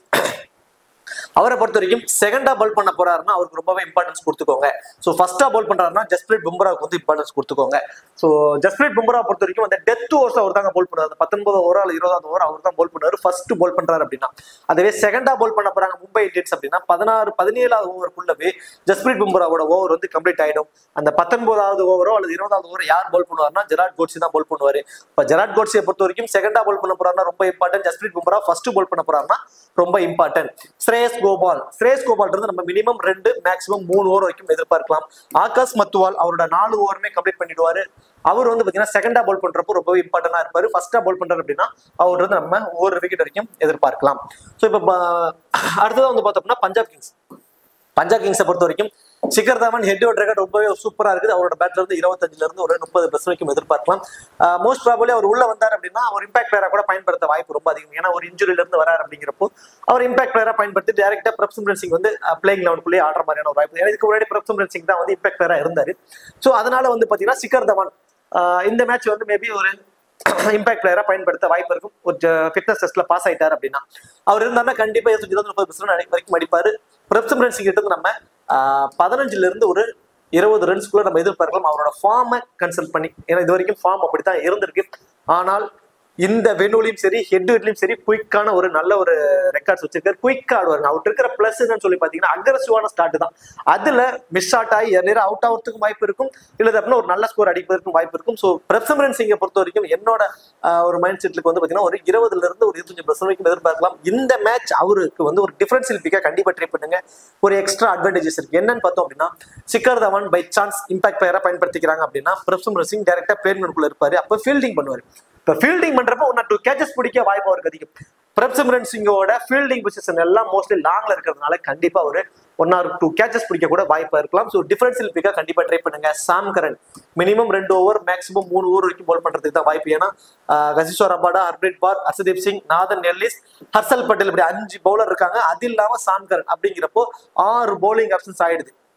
Speaker 1: அவரை பொறுத்த வரைக்கும் செகண்டா பால் பண்ண போறாருன்னா அவருக்கு ரொம்பவே இம்பார்ட்டன்ஸ் கொடுத்துக்கோங்க ஸோ ஃபர்ஸ்டா பால் பண்றாருன்னா ஜஸ்பிரீத் பும்ராவுக்கு வந்து இம்பார்ட்டன்ஸ் கொடுத்துக்கோங்க ஸோ ஜஸ்பிரீத் பும்ரா பொறுத்த வரைக்கும் அந்த டெத் ஓவர்ஸ் அவர் தாங்க போல் பண்ணுவார் பத்தொன்பது ஓவர் அல்லது இருபதாவது ஓவர் அவர் தான் போல் பண்ணுவாரு ஃபர்ஸ்ட் போல் பண்றாரு அப்படின்னா அதுவே செகண்டா பால் பண்ண போறாங்க மும்பை இந்தியன்ஸ் அப்படின்னா பதினாறு பதினேழாவது ஓவருக்குள்ளவே ஜஸ்பிரீத் பும்ராவோட ஓவர் வந்து கம்ப்ளீட் ஆயிடும் அந்த பத்தொன்பதாவது ஓவரோ அல்லது இருபதாவது ஓவர் யார் போல் பண்ணுவார்னா ஜெராட் கோட்ஸி தான் போல் பண்ணுவாரு இப்போ ஜெராட் கோட்ஸியை பொறுத்த வரைக்கும் செகண்டா பால் பண்ண போறாருன்னா ரொம்ப important Jasprit Bumrah first bowl பண்ண போறாருன்னா ரொம்ப இம்பார்ட்டன்ட் ஸ்ரேயஸ் கோபால் ஸ்ரேயஸ் கோபால் இருந்து நம்ம மினிமம் ரெண்டு மேக்ஸிமம் மூணு ஓவர் வரைக்கும் எதிர்பார்க்கலாம் ஆகாஷ் மத்துவால் அவரோட நாலு ஓவருமே கம்ப்ளீட் பண்ணிடுவாரு அவர் வந்து பாத்தீங்கன்னா செகண்டா பால் பண்றப்போ ரொம்பவே இம்பார்ட்டன்டா இருப்பாரு ஃபர்ஸ்டா பால் பண்றாரு அப்படின்னா அவர் வந்து நம்ம ஒரு விக்கெட் வரைக்கும் எதிர்பார்க்கலாம் ஸோ இப்போ அடுத்ததான் வந்து பார்த்தோம்னா பஞ்சாப் கிங்ஸ் பஞ்சாப் கிங்ஸை பொறுத்த வரைக்கும் Shikhar Dhawan head out record ரொம்பவே சூப்பரா இருக்குது அவரோட பேட்ல இருந்து இருபத்தஞ்சுல இருந்து ஒரு முப்பது பிளஸ் வரைக்கும் எதிர்பார்க்கலாம் மோஸ்ட் ப்ராபலி அவர் உள்ள வந்தார் அப்படின்னா அவர் இம்பாக்ட் பிளேயரா கூட பயன்படுத்த வாய்ப்பு ரொம்ப அதிகம் ஏன்னா ஒரு இன்ஜுரியில இருந்து வராரு அப்படிங்கிறப்போ அவர் இம்பாக்ட் பிளேயரா பயன்படுத்தி டேரக்டா பிரப்சிம்ரன் சிங் வந்து பிளேயிங் லெவனுக்குள்ளேயே ஆடுற மாதிரியான ஒரு வாய்ப்பு ஏன்னா இதுக்கு முன்னாடி பிரப்சிம்ரன் சிங் தான் வந்து இம்பாக்ட் பிளேயரா இருந்தாரு ஸோ அதனால வந்து பாத்தீங்கன்னா சிக்கர் தவான் ஆஹ் இந்த மேட்ச் வந்து மேபி ஒரு இம்பாக்ட் பிளேயரா பயன்படுத்த வாய்ப்பு இருக்கும் ஒரு ஃபிட்னஸ் டெஸ்ட்ல பாஸ் ஆயிட்டாரு அப்படின்னா அவர் இருந்தாருன்னா கண்டிப்பா இருபத்தஞ்சு இருபது முப்பது பர்சன்ட் வரைக்கும் அடிப்பாரு பிரப்சிம்ரன் சிங் கிட்ட இருந்து நம்ம ஆஹ் பதினஞ்சுல இருந்து ஒரு இருபது ரன்ஸ்க்குள்ள நம்ம எதிர்பார்க்கலாம் அவரோட ஃபார்மை கன்சல்ட் பண்ணி ஏன்னா இது வரைக்கும் ஃபார்ம் அப்படித்தான் இருந்திருக்கு ஆனால் இந்த வெனுலையும் சரி ஹெட்லையும் சரி குயிக்கான ஒரு நல்ல ஒரு ரெக்கார்ட்ஸ் வச்சிருக்காரு குயிக் ஆடுவார் அவர்கிட்ட இருக்கிற பிளஸ் என்னன்னு சொல்லி பாத்தீங்கன்னா அக்ரஸிவான ஸ்டார்ட் தான் அதுல மிஸ் ஷாட் ஆகி நேரம் அவுட் ஆகிறதுக்கும் வாய்ப்பு இருக்கும் இல்ல அப்படின்னா ஒரு நல்ல ஸ்கோர் அடிப்பதற்கும் வாய்ப்பு இருக்கும் ஸோ பிரப்சமரன் சிங்கை பொறுத்த வரைக்கும் என்னோட ஆஹ், ஒரு மைண்ட் செட்டுக்கு வந்து பாத்தீங்கன்னா ஒரு இருபதுல இருந்து ஒரு இருபத்தஞ்சு பர்சன்ட் வரைக்கும் எதிர்பார்க்கலாம் இந்த மேட்ச் அவருக்கு வந்து ஒரு டிஃபரன்சியல் பிக்கா கண்டிப்பா ட்ரை பண்ணுங்க ஒரு எக்ஸ்ட்ரா அட்வான்டேஜஸ் இருக்கு என்னன்னு பார்த்தோம் அப்படின்னா Shikhar Dhawan by chance impact பிளேயரா பயன்படுத்திக்கிறாங்க அப்படின்னா பிரப்சமரன் சிங் டேரக்டா பிளேன்மெண்ட்குள்ள இருப்பாரு அப்ப ஃபீல்டிங் பண்ணுவாரு இப்ப ஃபீல்டிங் பண்றப்ப ஒன் டூ கேச்சஸ் பிடிக்க வாய்ப்பு அவருக்கு அதிகம் பிரப்சிம்ரன் சிங்கோட ஃபீல்டிங் பொசிஷன் எல்லாம் மோஸ்ட்லி லாங்ல இருக்கிறதுனால கண்டிப்பா ஒரு ஒன் ஆர் டூ கேச்சஸ் பிடிக்க கூட வாய்ப்பா இருக்கலாம் ஸோ டிஃபரன்சியல் பிக்கா கண்டிப்பா ட்ரை பண்ணுங்க சாம் கரன் மினிமம் ரெண்டு ஓவர் மேக்ஸிமம் மூணு ஓவர் வரைக்கும் பால் பண்றதுக்கு தான் வாய்ப்பு ஏன்னா Kagiso Rabada Harpreet Brar Arshdeep Singh Nathan Ellis Harshal Patel இப்படி அஞ்சு பவுலர் இருக்காங்க அது இல்லாம சாம் கரன் அப்படிங்கிறப்போ ஆறு பவுலிங் ஆப்ஷன்ஸ் ஆயிடுது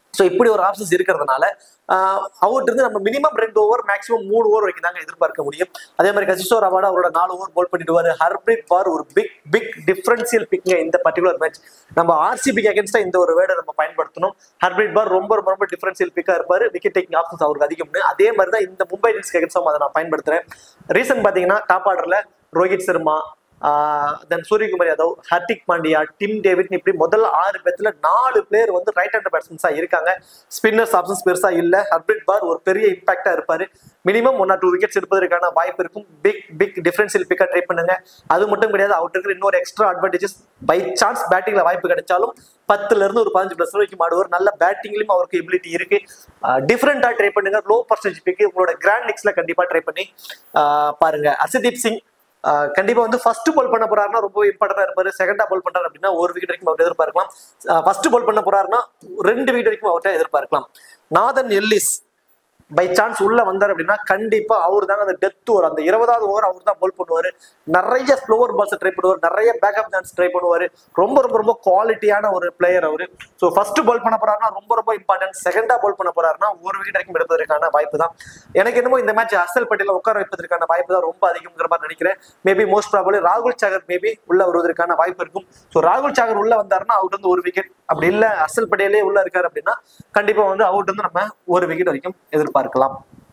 Speaker 1: ஸோ இப்படி ஒரு ஆப்ஷன்ஸ் இருக்கிறதுனால அவர்கிட்ட இருந்து நம்ம மினிமம் ரெண்டு ஓவர் மேக்ஸிமம் மூணு ஓவர் வரைக்கும் தாங்க எதிர்பார்க்க முடியும் அதே மாதிரி கசிஷோ ரவாடா அவரோட நாலு ஓவர் போல் பண்ணிடுவாரு ஹர்பிரிட் பார் ஒரு பிக் பிக் டிஃபரன்சியல் பிக்ங்க இந்த பர்டிகுலர் மேட்ச் நம்ம ஆர்சிபிக்கு அகேன்ஸ்டா இந்த ஒரு வேர்டை நம்ம பயன்படுத்தணும் ஹர்பிரிட் பார் ரொம்ப ரொம்ப ரொம்ப டிஃபரன்சியல் பிக்கா இருப்பாரு விக்கெட் டேக்கிங் ஆப்ஷன்ஸ் அவருக்கு அதிகம்னு அதே மாதிரி தான் இந்த மும்பை இந்தியன்ஸ்க்கு அகேன்ஸ்டாக அதை நான் பயன்படுத்துறேன் ரீசன் பாத்தீங்கன்னா டாப் ஆர்டர்ல Rohit Sharma then Suryakumar Yadav Hardik Pandya Tim David இப்படி முதல் ஆறு பேத்துல நாலு பிளேயர் வந்து ரைட் ஹேண்டர் பேட்ஸ்மன்ஸா இருக்காங்க ஸ்பின்னர்ஸ் ஆப்ஷன்ஸ் பெருசா இல்ல ஹர்பிட் பார் ஒரு பெரிய இம்பாக்டா இருப்பாரு minimum one or two wickets எடுப்பதற்கான வாய்ப்பு இருக்கும் பிக் பிக் டிஃபரன்சியல் பிக்கா ட்ரை பண்ணுங்க அது மட்டும் கிடையாது அவருக்கு இருக்கிற இன்னொரு எக்ஸ்ட்ரா அட்வான்டேஜஸ் பை சான்ஸ் பேட்டிங்ல வாய்ப்பு கிடைச்சாலும் பத்துல இருந்து ஒரு பதினஞ்சு பிளஸ் வரைக்கும் ஆடுவார் நல்ல பேட்டிங்லயும் அவருக்கு எபிலிட்டி இருக்கு டிஃப்ரெண்டா ட்ரை பண்ணுங்க லோ பர்சன்டேஜ் பிக்கு உங்களோட கிராண்ட் நிக்ஸ்ல கண்டிப்பா ட்ரை பண்ணி ஆஹ் பாருங்க அசதீப் சிங் ஆஹ் கண்டிப்பா வந்து ஃபர்ஸ்ட் பால் பண்ண போறாருன்னா ரொம்ப இம்பார்ட்டன்டா இருப்பாரு செகண்டா பால் பண்றாரு அப்படின்னா ஒரு விக்கெட் வரைக்கும் அவர் எதிர்பார்க்கலாம் ஃபர்ஸ்ட் பால் பண்ண போறாருன்னா ரெண்டு விக்கெட் வரைக்கும் அவர்கிட்ட எதிர்பார்க்கலாம் நாதன் எல்லிஸ் பை சான்ஸ் உள்ள வந்தார் அப்படின்னா கண்டிப்பா அவர் தாங்க அந்த டெத் ஓவர் அந்த இருபதாவது ஓவர் அவர் தான் பால் பண்ணுவாரு நிறைய ஸ்லோவர் பால்ஸ் ட்ரை பண்ணுவார் நிறைய பேக்கப் சான்ஸ் ட்ரை பண்ணுவாரு ரொம்ப ரொம்ப ரொம்ப குவாலிட்டியான ஒரு பிளேயர் அவரு ஸோ ஃபர்ஸ்ட் பால் பண்ண போறாருன்னா ரொம்ப ரொம்ப இம்பார்ட்டன்ட் செகண்டா பால் பண்ண போறாருன்னா ஒரு விக்கெட் வரைக்கும் எடுப்பதற்கான வாய்ப்பு தான் எனக்கு என்னமோ இந்த மேட்ச் அசல் பட்டியல உட்கார வைப்பதற்கான வாய்ப்பு தான் ரொம்ப அதிகம்ங்கிற மாதிரி நினைக்கிறேன் மேபி மோஸ்ட் ப்ராபலி ராகுல் சாகர் மேபி உள்ள வருவதற்கான வாய்ப்பு இருக்கும் ஸோ ராகுல் சாகர் உள்ள வந்தாருன்னா அவுட் வந்து ஒரு விக்கெட் அப்படி இல்ல அசல் பட்டியலே உள்ள இருக்காரு அப்படின்னா கண்டிப்பா வந்து அவுட் வந்து நம்ம ஒரு விக்கெட் வரைக்கும் எதிர்பார்க்கலாம்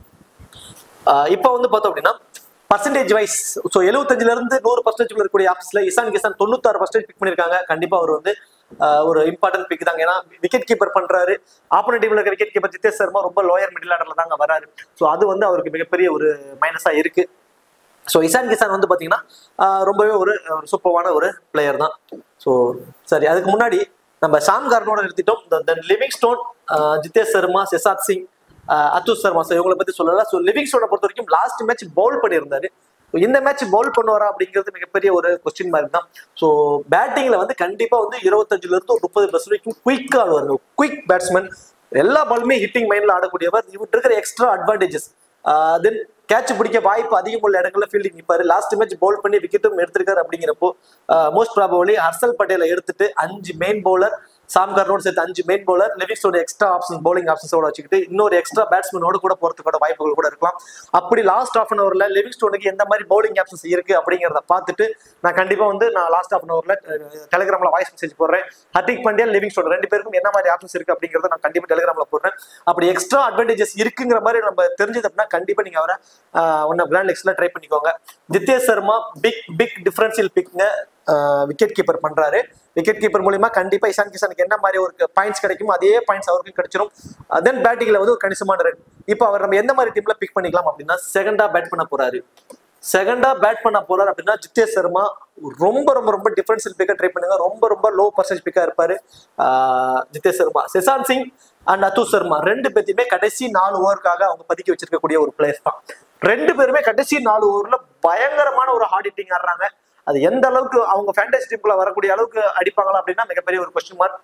Speaker 1: ஆஹ் இப்போ வந்து பார்த்தோம் அப்படின்னா பர்சன்டேஜ் வைஸ் ஸோ எழுபத்தஞ்சுல இருந்து நூறு பர்சன்டேஜ் இருக்கக்கூடிய ஆப்ஸ்ல இசான் கிசான் தொண்ணூத்தாறு பர்சன்டேஜ் பிக் பண்ணிருக்காங்க கண்டிப்பா அவர் வந்து ஆஹ் ஒரு இம்பார்ட்டன்ட் பிக் தாங்க ஏன்னா விக்கெட் கீப்பர் பண்றாரு ஆப்போனட் டீம்ல இருக்க விக்கெட் கீப்பர் ஜித்தேஷ் சர்மா ரொம்ப லோயர் மிடில் ஆர்டர்ல தாங்க வராரு ஸோ அது வந்து அவருக்கு மிகப்பெரிய ஒரு மைனஸா இருக்கு ஸோ இசான் கிசான் வந்து பாத்தீங்கன்னா ஆஹ் ரொம்பவே ஒரு ஒரு சூப்பரான ஒரு பிளேயர் தான் ஸோ சரி அதுக்கு முன்னாடி நம்ம சாம் கார்னோட நிறுத்திட்டோம் then Livingstone Jitesh Sharma செசாத் சிங் அத்துஷ் சர்மா ஸோ இவங்களை பத்தி சொல்லல ஸோ லிவிங் ஸ்டோனை பொறுத்த வரைக்கும் லாஸ்ட் மேட்ச் பவுல் பண்ணியிருந்தாரு So, இந்த மேட்ச் பவுல் பண்ணுவாரா அப்படிங்கிறது மிகப்பெரிய ஒரு கொஸ்டின் மார்க் தான் ஸோ பேட்டிங்ல வந்து கண்டிப்பா வந்து இருபத்தஞ்சுல இருந்து ஒரு முப்பது பிளஸ் வரைக்கும் குயிக்கா ஆடுவாங்க குயிக் பேட்ஸ்மேன் எல்லா பாலுமே ஹிட்டிங் மைண்ட்ல ஆடக்கூடியவர் இவர்கிட்ட இருக்கிற எக்ஸ்ட்ரா அட்வான்டேஜஸ் தென் கேட்ச் பிடிக்க வாய்ப்பு அதிகம் உள்ள இடங்கள்ல ஃபீல்டிங் நிற்பாரு லாஸ்ட் மேட்ச் பவுல் பண்ணி விக்கெட்டும் எடுத்திருக்காரு அப்படிங்கிறப்போ மோஸ்ட் ப்ராபபிளி ஹர்சல் பட்டேலை எடுத்துட்டு அஞ்சு மெயின் பவுலர் சாம் கர்னோட சேர்த்து அஞ்சு மெயின் பவுலர் லிவிங்ஸ்டோட எக்ஸ்ட்ரா ஆப்ஷன் பவுலிங் ஆப்ஷன்ஸோட வச்சுக்கிட்டு இன்னொரு எக்ஸ்ட்ரா பேட்ஸ்மேனோட கூட போறதுக்கான வாய்ப்புகள் கூட இருக்கலாம் அப்படி லாஸ்ட் ஆஃப் அன் அவர்ல லிவிங்ஸ்டோனுக்கு எந்த மாதிரி பவுலிங் ஆப்ஷன்ஸ் இருக்கு அப்படிங்கிறத பார்த்துட்டு நான் கண்டிப்பா வந்து நான் லாஸ்ட் ஆஃப் அன் அவர்ல டெலிகிராம்ல வாய்ஸ் மெசேஜ் போடுறேன் ஹர்திக் பாண்டியா லிவிங்ஸ்டோன் ரெண்டு பேருக்கும் என்ன மாதிரி ஆப்ஷன்ஸ் இருக்கு அப்படிங்கறத நான் கண்டிப்பா டெலிகிராம்ல போடுறேன் அப்படி எக்ஸ்ட்ரா அட்வான்டேஜஸ் இருக்குங்கிற மாதிரி நம்ம தெரிஞ்சது அப்படின்னா கண்டிப்பா நீங்க அவரை ஒன்னு கிராண்ட் லெக்ஸ்ல ட்ரை பண்ணிக்கோங்க Jitesh Sharma pick pick differential பிக்ங்க விக்கெட் கீப்பர் பண்றாரு விக்கெட் கீப்பர் மூலியமா கண்டிப்பா இசான் கிஷானுக்கு என்ன மாதிரி ஒரு பாயிண்ட்ஸ் கிடைக்குமோ அதே பாயிண்ட்ஸ் அவருக்கும் கிடைச்சிரும் தென் பேட்டிங்ல வந்து ஒரு கணிசமான ரன் இப்போ அவர் நம்ம எந்த மாதிரி டீம்ல பிக் பண்ணிக்கலாம் அப்படின்னா செகண்டா பேட் பண்ண போறாரு செகண்டா பேட் பண்ண போறாரு அப்படின்னா ஜித்தேஷ் சர்மா ரொம்ப ரொம்ப ரொம்ப டிஃபரன்சியல் பிக்கா ட்ரை பண்ணுங்க ரொம்ப ரொம்ப லோ பர்சன்டேஜ் பிக்கா இருப்பாரு ஆஹ் ஜித்தேஷ் சர்மா செசான் சிங் அண்ட் அத்து சர்மா ரெண்டு பேத்தையுமே கடைசி நாலு ஓவருக்காக அவங்க பதுக்கி வச்சிருக்கக்கூடிய ஒரு பிளேயர் தான் ரெண்டு பேருமே கடைசி நாலு ஓவர்ல பயங்கரமான ஒரு ஹார்ட் ஹிட்டிங் ஆடுறாங்க அது எந்த அளவுக்கு அவங்க ஃபேண்டசி டீம்குள்ள வரக்கூடிய அளவுக்கு அடிப்பாங்களா அப்படின்னா மிகப்பெரிய ஒரு கொஸ்டின் மார்க்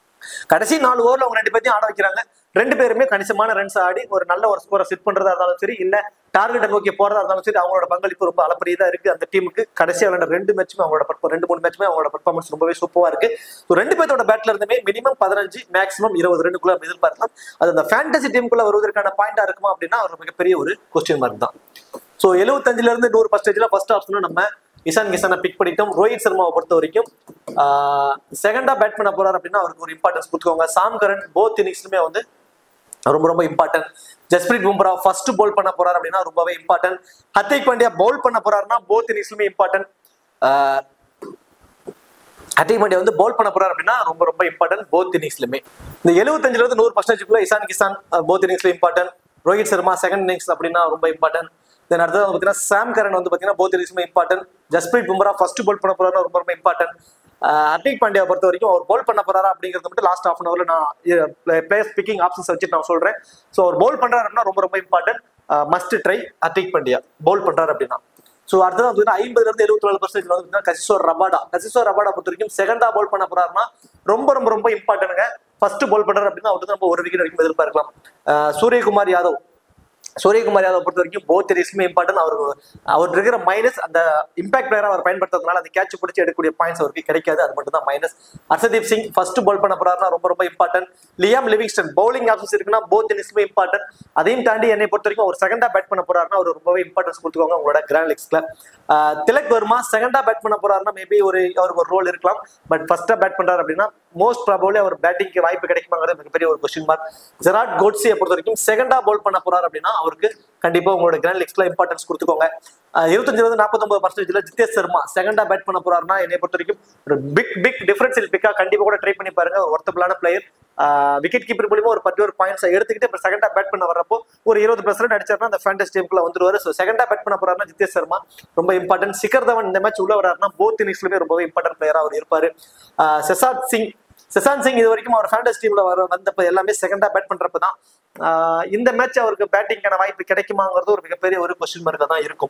Speaker 1: கடைசி நாலு ஓவர்ல அவங்க ரெண்டு பேர்த்தையும் ஆட வைக்கிறாங்க ரெண்டு பேருமே கணிசமான ரன்ஸ் ஆடி ஒரு நல்ல ஒரு ஸ்கோரை செட் பண்றதா இருந்தாலும் சரி இல்ல டார்கெட்டை நோக்கி போறதா இருந்தாலும் சரி அவங்களோட பங்களிப்பு ரொம்ப அளப்பரியதா இருக்கு அந்த டீமுக்கு கடைசியா விளையாண்ட ரெண்டு மேட்சுமே அவங்களோட perform- ரெண்டு மூணு மேட்சுமே அவங்களோட பர்ஃபார்மன்ஸ் ரொம்பவே சூப்பரா இருக்கு So, ரெண்டு பேர்த்தோட பேட்ல இருந்துமே மினிமம் பதினஞ்சு மேக்ஸிமம் இருபது ரெண்டுக்குள்ள நம்ம எதிர்பார்க்கலாம் அது அந்த ஃபேண்டசி டீமுக்குள்ள வருவதற்கான பாயிண்டா இருக்குமா அப்படின்னா ஒரு மிகப்பெரிய ஒரு கொஸ்டின் மார்க் தான் ஸோ எழுபத்தஞ்சுல இருந்து நூறு பர்சன்டேஜ்ல ஃபர்ஸ்ட் ஆப்ஷனும் நம்ம இசான் கிஷானை பிக் பண்ணிட்டோம் ரோஹித் சர்மாவை பொறுத்த வரைக்கும் செகண்டா பேட் பண்ண போறாரு அப்படின்னா அவருக்கு ஒரு இம்பார்ட்டன்ஸ் கொடுத்துக்கோங்க சாம் கரன் போத் இன்னிங்ஸ்லுமே வந்து ரொம்ப ரொம்ப important Jasprit Bumrah first bowl பண்ண போறாரு அப்படின்னா ரொம்பவே இம்பார்ட்டன்ட் ஹர்திக் பாண்டியா பவுல் பண்ண போறாருன்னா போத் இன்னிங்ஸ்லுமே இம்பார்ட்டன்ட் ஹர்திக் பாண்டியா வந்து பவுல் பண்ண போறாரு அப்படின்னா ரொம்ப ரொம்ப இம்பார்ட்டன்ட் போத் இன்னிங்ஸ்லுமே இந்த எழுபத்தஞ்சுல இருந்து நூறு பர்சன்டேஜ்க்குள்ள இசான் கிசான் போத் இன்னிங்ஸ்ல important Rohit Sharma second innings அப்படின்னா ரொம்ப இம்பார்ட்டன்ட் தென் அடுத்தது வந்து பார்த்தீங்கன்னா சாம் கரன் வந்து பார்த்தீங்கன்னா போத் இன்னிங்ஸ்லுமே important Jasprit Bumrah first bowl பண்ண போறாருன்னா ரொம்ப ரொம்ப இம்பார்ட்டன்ட் ஹர்திக் பாண்டியா பொறுத்த வரைக்கும் அவர் பவுல் பண்ண போறாரா அப்படிங்கிறது மட்டும் லாஸ்ட் ஆஃப் அன் அவர்ல நான் பிளேயர் பிக்கிங் ஆப்ஷன்ஸ் வச்சு நான் சொல்றேன் ஸோ அவர் பவுல் பண்றாரு அப்படின்னா ரொம்ப ரொம்ப important must try Hardik Pandya bowl பண்றாரு அப்படின்னா ஸோ அடுத்தது வந்து ஐம்பதுல இருந்து எழுபத்தி நாலு பர்சன்டேஜ் வந்து கசிசோர் ரபாடா கசிசோர் ரபாடா பொறுத்த வரைக்கும் செகண்டா பவுல் பண்ண போறாருன்னா ரொம்ப ரொம்ப ரொம்ப இம்பார்ட்டன்ட்ங்க ஃபர்ஸ்ட் பவுல் பண்றாரு அப்படின்னா அவருக்கு நம்ம ஒரு விக்கெட் வரைக்கும் எதிர்பார்க்கலாம் அஹ் சூரியகுமார் யாதவ் சூரியகுமார் யாதவ் பொறுத்த வரைக்கும் போத் ரிஸ்க்குமே இம்பார்ட்டன் அவருக்கு அவர் இருக்கிற மைனஸ் அந்த இம்பாக்ட் பிளேயரா அவர் பயன்படுத்துறதுனால அந்த கேட்ச் பிடிச்சி எடுக்கக்கூடிய பாயிண்ட்ஸ் அவருக்கு கிடைக்காது அது மட்டும் தான் minus Arshdeep Singh first bowl பண்ண போறாருன்னா ரொம்ப ரொம்ப important Liam Livingstone bowling options இருக்குன்னா போத் ரிஸ்க்குமே இம்பார்ட்டன்ட் அதையும் தாண்டி என்னை பொறுத்த வரைக்கும் ஒரு செகண்டா பேட் பண்ண போறாருன்னா அவர் ரொம்பவே இம்பார்ட்டன்ஸ் கொடுத்துக்கோங்க உங்களோட கிராண்ட் லெக்ஸ்ல திலக் வர்மா செகண்டா பேட் பண்ண போறாருன்னா மேபி ஒரு அவருக்கு ஒரு ரோல் இருக்கலாம் பட் ஃபர்ஸ்டா பேட் பண்றாரு அப்படின்னா மோஸ்ட் ப்ராபபிளி அவர் பேட்டிங்க்கு வாய்ப்பு கிடைக்குமாங்கிறது மிகப்பெரிய ஒரு கொஸ்டின் மார்க் ஜெராட் கோட்ஸியை பொறுத்த வரைக்கும் செகண்டா பால் பண்ண போறாரு அப்படின்னா அவருக்கு கண்டிப்பா உங்களோட கிராண்ட் லெக்ஸ்ல இம்பார்ட்டன்ஸ் கொடுத்துக்கோங்க இருபத்தஞ்சு வந்து நாற்பத்தொன்பது பர்சன்டேஜ்ல ஜித்தேஷ் சர்மா செகண்டா பேட் பண்ண போறாருன்னா என்னை பொறுத்த வரைக்கும் ஒரு பிக் பிக் டிஃபரன்சியல் பிக்கா கண்டிப்பா கூட ட்ரை பண்ணி பாருங்க ஒரு ஒர்த்தபிளான பிளேயர் விக்கெட் கீப்பர் மூலியமா ஒரு பத்து ஒரு பாயிண்ட்ஸ் எடுத்துக்கிட்டு இப்போ செகண்டா பேட் பண்ண வரப்போ ஒரு இருபது பர்சன்ட் அடிச்சாருன்னா அந்த ஃபேண்டஸ் டீமுக்குள்ள வந்துருவாரு ஸோ செகண்டா பேட் பண்ண போறாருன்னா ஜித்தேஷ் சர்மா ரொம்ப இம்பார்ட்டன்ட் சிக்கர் தவன் இந்த மேட்ச் உள்ள வராருன்னா போத் இன்னிங்ஸ்லுமே ரொம்பவே இம்பார்ட்டன்ட் பிளேயரா அவர் இருப்பாரு செசாத் சிங் செசாந்த் சிங் இது வரைக்கும் அவர் ஃபேண்டஸ் டீம்ல வர வந்தப்ப எல்லாமே செகண்டா பேட் பண்றப்ப தான் இந்த மேட்ச் அவருக்கு பேட்டிங்கான வாய்ப்பு கிடைக்குமாங்கிறது ஒரு மிகப்பெரிய ஒரு கொஸ்டின் மார்க்கா தான் இருக்கும்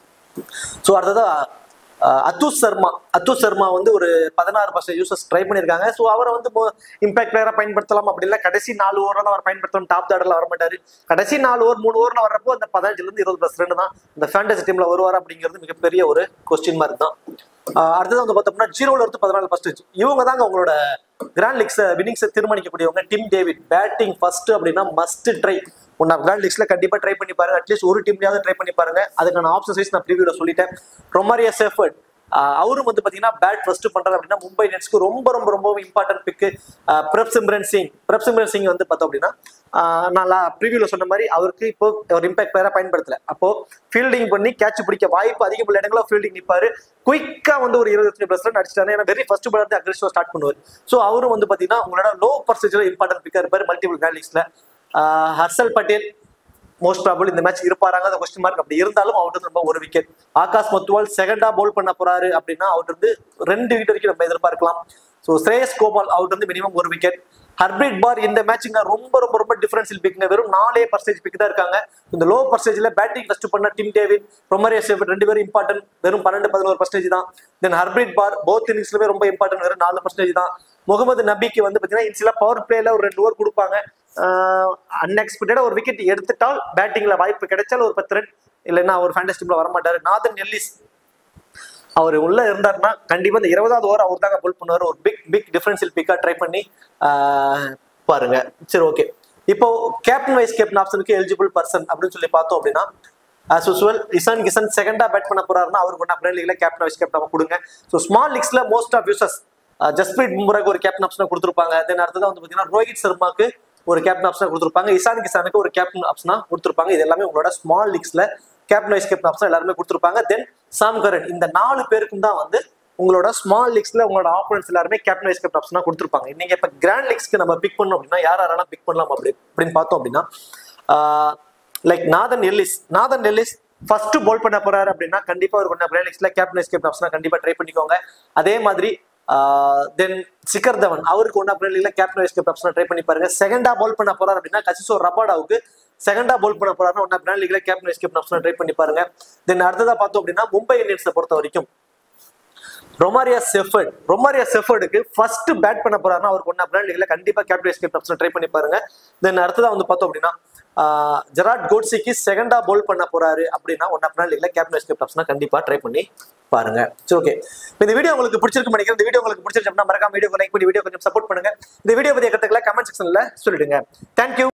Speaker 1: ஸோ அடுத்ததா அத்துஷ் சர்மா அத்துஷ் சர்மா வந்து ஒரு பதினாறு பர்சன்ட் யூசர்ஸ் ட்ரை பண்ணியிருக்காங்க ஸோ அவரை வந்து இம்பாக்ட் பிளேயரா பயன்படுத்தலாம் அப்படி இல்லை கடைசி நாலு ஓவரில் அவர் பயன்படுத்தலாம் டாப் தாடர்ல வர மாட்டாரு கடைசி நாலு ஓவர் மூணு ஓவரில் வர்றப்போ அந்த பதினஞ்சுல இருந்து இருபது பர்சன்ட் தான் இந்த ஃபேண்டசி டீம்ல வருவார் அப்படிங்கிறது மிகப்பெரிய ஒரு கொஸ்டின் மார்க் தான் அடுத்தது வந்து பார்த்தோம்னா ஜீரோல இருந்து பதினாலு பர்சன்டேஜ் இவங்க தாங்க உங்களோட கிராண்ட் லீக்ஸ் வினிங்ஸை தீர்மானிக்கக்கூடியவங்க டிம் டேவிட் பேட்டிங் ஃபர்ஸ்ட் அப்படின்னா must try one of grand லீக்ஸ்ல கண்டிப்பா ட்ரை பண்ணி பாருங்க அட்லீஸ்ட் ஒரு டீம்லயாவது ட்ரை பண்ணி பாருங்க அதுக்கான ஆப்ஷன் வைஸ் நான் ப்ரீவியூல சொல்லிட்டேன் ரொமாரியா சேஃபர்ட் அவரும் வந்து பாத்தீங்கன்னா பேட் ஃபர்ஸ்ட் பண்றாரு அப்படின்னா மும்பை இந்தியன்ஸ்க்கு ரொம்ப ரொம்ப ரொம்ப இம்பார்ட்டன்ட் பிக்கு பிரப் சிம்ரன் சிங் பிரப் சிம்ரன் சிங் வந்து பார்த்தோம் அப்படின்னா நான் ப்ரீவியூல சொன்ன மாதிரி அவருக்கு இப்போ ஒரு இம்பாக்ட் பிளேயரா பயன்படுத்தல அப்போ ஃபீல்டிங் பண்ணி கேட்ச் பிடிக்க வாய்ப்பு அதிகமுள்ள இடங்களில் ஃபீல்டிங் நிற்பாரு குயிக்கா வந்து ஒரு இருபத்தஞ்சு பிளஸ் ரன் அடிச்சிட்டாரு ஏன்னா வெரி ஃபர்ஸ்ட் பால் வந்து அக்ரெசிவா ஸ்டார்ட் பண்ணுவார் ஸோ அவரும் வந்து பாத்தீங்கன்னா உங்களோட லோ பர்சன்டேஜ் இம்பார்ட்டன்ட் பிக்கா இருப்பாரு மல்டிபிள் கேலிக்ஸ்ல ஹர்ஷல் பட்டேல் மோஸ்ட் ப்ராபபிள் இந்த மேட்ச் இருப்பாராங்க அந்த கொஸ்டின் மார்க் அப்படி இருந்தாலும் அவர்கிட்ட ரொம்ப ஒரு விக்கெட் ஆகாஷ் மத்துவால் செகண்டா பவுல் பண்ண போறாரு அப்படின்னா அவர்கிட்ட இருந்து ரெண்டு விக்கெட் வரைக்கும் நம்ம எதிர்பார்க்கலாம் ஸோ ஸ்ரேயஸ் கோபால் அவர்கிட்ட இருந்து மினிமம் ஒரு விக்கெட் ஹர்பிரீட் பார் இந்த மேட்சுங்க ரொம்ப ரொம்ப ரொம்ப டிஃபரன்சியல் பிக்ங்க வெறும் நாலே பர்சன்டேஜ் பிக் தான் இருக்காங்க இந்த லோ பர்சன்டேஜ்ல பேட்டிங் ஃபர்ஸ்ட் பண்ண டிம் டேவிட் ரொமரியா சேவ் ரெண்டு பேரும் இம்பார்ட்டன்ட் வெறும் பன்னெண்டு பதினோரு பர்சன்டேஜ் தான் தென் ஹர்பிரீட் பார் போத் இன்னிங்ஸ்லுமே ரொம்ப இம்பார்ட்டன்ட் வெறும் நாலு பர்சன்டேஜ் தான் முகமது நபிக்கு வந்து பார்த்தீங்கன்னா இன்சில பவர் பிளேல ஒரு ரெண்டு ஓவர் கொடுப்பாங்க அன்எக்ஸ்பெக்டடா ஒரு விக்கெட் எடுத்துட்டால் பேட்டிங்ல வாய்ப்பு கிடைச்சால் ஒரு பத்து ரன் இல்லைன்னா அவர் ஃபேண்டஸ் டீம்ல வர மாட்டாரு நாதன் எல்லிஸ் அவர் உள்ள இருந்தாருன்னா கண்டிப்பா இந்த இருபதாவது ஓவர் அவர் தாங்க புல் பண்ணுவார் ஒரு பிக் பிக் டிஃபரன்சியல் பிக்கா ட்ரை பண்ணி பாருங்க சரி ஓகே இப்போ கேப்டன் வைஸ் கேப்டன் ஆப்ஷனுக்கு எலிஜிபிள் பர்சன் அப்படின்னு சொல்லி பார்த்தோம் அப்படின்னா ஆஸ் யூஸ்வல் இசான் கிசன் செகண்டா பேட் பண்ண போறாருன்னா அவருக்கு ஒன்றா பிரேம் லீக்ல கேப்டன் வைஸ் கேப்டன் கொடுங்க ஸோ ஸ்மால் லீக்ஸ்ல மோஸ்ட் ஆஃப் யூசர்ஸ் ஜஸ்பிரீத் பும்ராக்கு ஒரு கேப்டன் ஆப்ஷனை கொடுத்துருப்பாங்க தென் அடுத்தது வந்து பார்த்தீங்கன்னா ரோஹித் சர்மாக்கு ஒரு கேப்டன் ஆப்ஷனா கொடுத்துருப்பாங்க இசான் கிசானுக்கு ஒரு கேப்டன் ஆப்ஷனா கொடுத்துருப்பாங்க இது எல்லாமே உங்களோட ஸ்மால் லீக்ஸ்ல கேப்டன் வைஸ் கேப்டன் ஆப்ஷன் எல்லாருமே கொடுத்துருப்பாங்க தென் சாம் கரன் இந்த நாலு பேருக்கும் தான் வந்து உங்களோட ஸ்மால் லீக்ஸ்ல உங்களோட ஆப்போனன்ஸ் எல்லாருமே கேப்டன் வைஸ் கேப்டன் ஆப்ஷனா கொடுத்துருப்பாங்க நீங்க இப்ப கிராண்ட் லீக்ஸ்க்கு நம்ம பிக் பண்ணோம் அப்படின்னா யார் யாரெல்லாம் பிக் பண்ணலாம் அப்படி அப்படின்னு பார்த்தோம் அப்படின்னா like Nathan Ellis Nathan Ellis first bowl பண்ண போறாரு அப்படின்னா கண்டிப்பா ஒரு கொண்ட கிராண்ட் லீக்ஸ்ல கேப்டன் வைஸ் கேப்டன் ஆப்ஷனா கண்டிப்பா ட்ரை பண்ணிக்கோங்க அதே மாதிரி தென் சிக்கர் தவன் அவருக்கு ஒன்றா பிரேலியில் கேப்டன் வைஸ் கேப்டன் ஆப்ஷனா ட்ரை பண்ணி பாருங்க செகண்டா பால் பண்ண போறாரு அப்படின்னா கசிசோ ரபாடாவுக்கு செகண்டா பால் பண்ண போறாருன்னா ஒன்னா பிராண்ட் லீக்ல கேப்டன் வைஸ் கேப்டன் ஆப்ஷனா ட்ரை பண்ணி பாருங்க தென் அடுத்ததா பார்த்தோம் அப்படின்னா மும்பை இந்தியன்ஸை பொறுத்த வரைக்கும் ரொமாரியா செஃபர்ட் ரொமாரியா செஃபர்டுக்கு ஃபர்ஸ்ட் பேட் பண்ண போறாருன்னா அவருக்கு ஒன்னா பிராண்ட் லீக்ல கண்டிப்பா captain vice captain option try பண்ணி பாருங்க தென் அடுத்ததா வந்து பார்த்தோம் அப்படின்னா ஜெராட் கோட்ஸிக்கு செகண்டா பால் பண்ண போறாரு அப்படின்னா ஒன் ஆஃப் லீக்ல கேப்டன் வைஸ் கேப்டன் ஆப்ஷனா கண்டிப்பா ட்ரை பண்ணி பாருங்க சரி ஓகே இந்த வீடியோ உங்களுக்கு பிடிச்சிருக்கு நினைக்கிறேன் இந்த வீடியோ உங்களுக்கு பிடிச்சிருச்சு அப்படின்னா மறக்காம வீடியோ லைக் பண்ணி வீடியோ கொஞ்சம் சப்போர்ட் பண்ணுங்க இந்த வீடியோ பத்திய கருத்துக்களை கமெண்ட் செக்ஷன்ல சொல்லிடுங்க தேங்க்யூ